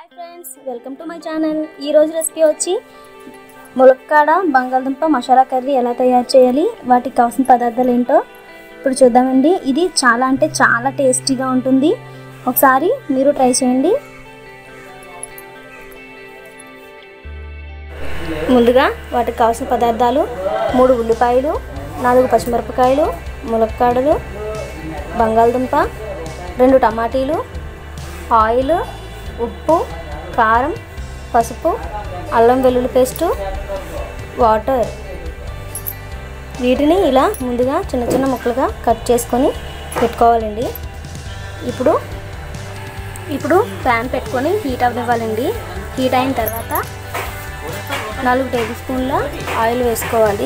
friends welcome to my channel ఈరోజు recipe వచ్చి ములక్కాడ బంగాళదుంప మసాలా కర్రీ ఎలా తయారు చేయాలి వాటికి కావాల్సిన పదార్థాలు ఏంటో ఇప్పుడు చూద్దామండి ఇది చాలా అంటే చాలా టేస్టీగా ఉంటుంది ఒకసారి మీరు ట్రై చేయండి ముందుగా వాటికి కావాల్సిన పదార్థాలు మూడు ఉల్లిపాయలు నాలుగు పచ్చిమిరపకాయలు ములక్కాడలు బంగాళదుంప రెండు టమాటీలు ఆయిల్ ఉప్పు కారం పసుపు అల్లం వెల్లుల్లి పేస్టు వాటర్ వీటిని ఇలా ముందుగా చిన్న చిన్న ముక్కలుగా కట్ చేసుకొని పెట్టుకోవాలండి ఇప్పుడు ఇప్పుడు ప్యాన్ పెట్టుకొని హీట్ అవ్వనివ్వాలండి హీట్ అయిన తర్వాత నాలుగు టేబుల్ స్పూన్ల ఆయిల్ వేసుకోవాలి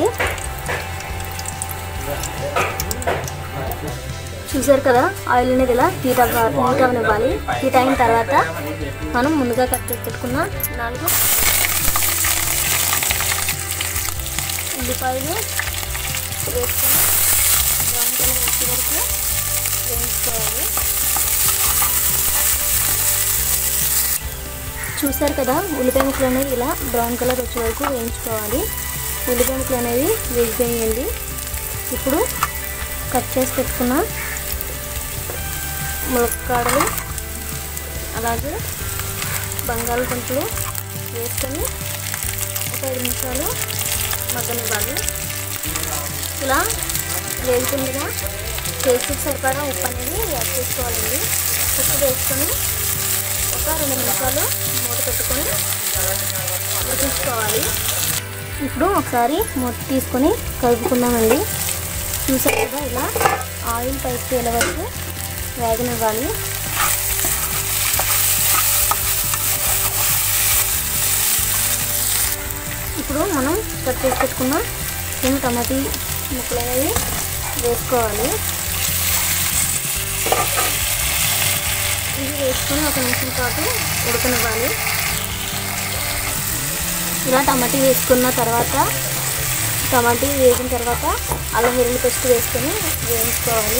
చూసారు కదా ఆయిల్ అనేది ఇలా హీట్ అవ్వ హీట్ అవ్వనివ్వాలి హీట్ అయిన తర్వాత మనం ముందుగా కట్ చేసి పెట్టుకున్న నాలుగు ఉల్లిపాయలు వేసుకొని బ్రౌన్ కలర్ వచ్చే వరకు వేయించుకోవాలి చూసారు కదా ఉల్లిపాయ ముక్కలు అనేవి ఇలా బ్రౌన్ కలర్ వచ్చే వరకు వేయించుకోవాలి ఉల్లిపాయ ముక్కలు అనేవి వేగిపోయింది ఇప్పుడు కట్ చేసి పెట్టుకున్న ములక్కాడలు అలాగే బంగాళదుంపలు వేసుకొని ఒక ఐదు నిమిషాలు మగ్గనివ్వాలి ఇలా వేగుతుండగా టేస్ట్కి సరిపడా ఉప్పు అనేది యాడ్ చేసుకోవాలండి ఉప్పు వేసుకొని ఒక రెండు నిమిషాలు మూత పెట్టుకొని ఉడికించుకోవాలి ఇప్పుడు ఒకసారి మూత తీసుకొని కలుపుకుందామండి చూసారు కదా ఇలా ఆయిల్ పైకి తేలే వరకు వేగనివ్వాలి ఇప్పుడు మనం కట్ చేసి పెట్టుకున్న రెండు టమాటీ ముక్కలు అనేవి వేసుకోవాలి ఇది వేసుకొని ఒక నిమిషం పాటు ఉడకనివ్వాలి ఇలా టమాటీ వేసుకున్న తర్వాత టమాటీ వేగిన తర్వాత అల్లం వెల్లుల్లి పేస్ట్ వేసుకొని వేయించుకోవాలి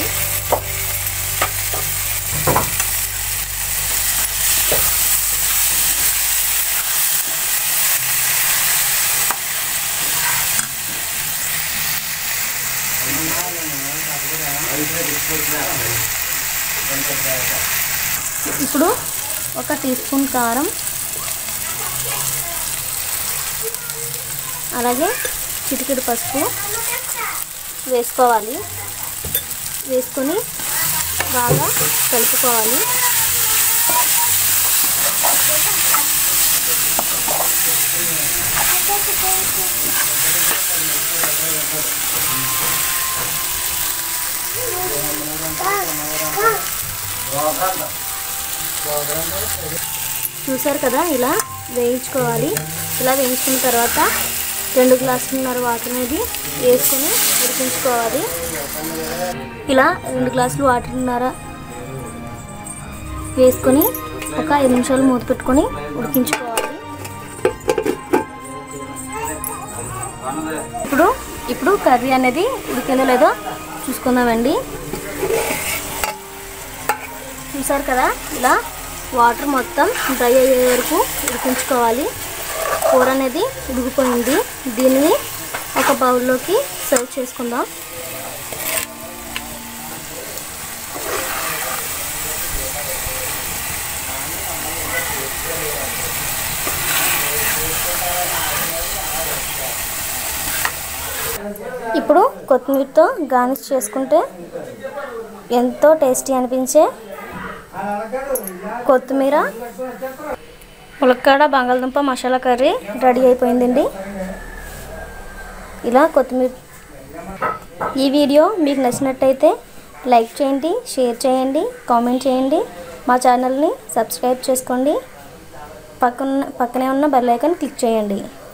ఇప్పుడు ఒక టీ స్పూన్ కారం అలాగే చిటికెడు పసుపు వేసుకోవాలి వేసుకొని బాగా కలుపుకోవాలి చూసారు కదా ఇలా వేయించుకోవాలి ఇలా వేయించుకున్న తర్వాత రెండు గ్లాసులున్నర వాటర్ అనేది వేసుకొని ఉడికించుకోవాలి ఇలా రెండు గ్లాసులు వాటర్న్నర వేసుకొని ఒక ఐదు నిమిషాలు మూత పెట్టుకొని ఉడికించుకోవాలి ఇప్పుడు ఇప్పుడు కర్రీ అనేది ఉడికిందో లేదో చూసుకుందామండి చూసారు కదా ఇలా వాటర్ మొత్తం డ్రై అయ్యే వరకు ఉడికించుకోవాలి కూర అనేది ఉడికిపోయింది దీనిని ఒక బౌల్లోకి సర్వ్ చేసుకుందాం ఇప్పుడు కొత్తిమీరతో గార్నిష్ చేసుకుంటే ఎంతో టేస్టీ అనిపించే కొత్తిమీర ములక్కాడ బంగాళదుంప మసాలా కర్రీ రెడీ అయిపోయిందండి ఇలా కొత్తిమీర ఈ వీడియో మీకు నచ్చినట్టయితే లైక్ చేయండి షేర్ చేయండి కామెంట్ చేయండి మా ఛానల్ని సబ్స్క్రైబ్ చేసుకోండి పక్కన పక్కనే ఉన్న బెల్ ఐకాన్ క్లిక్ చేయండి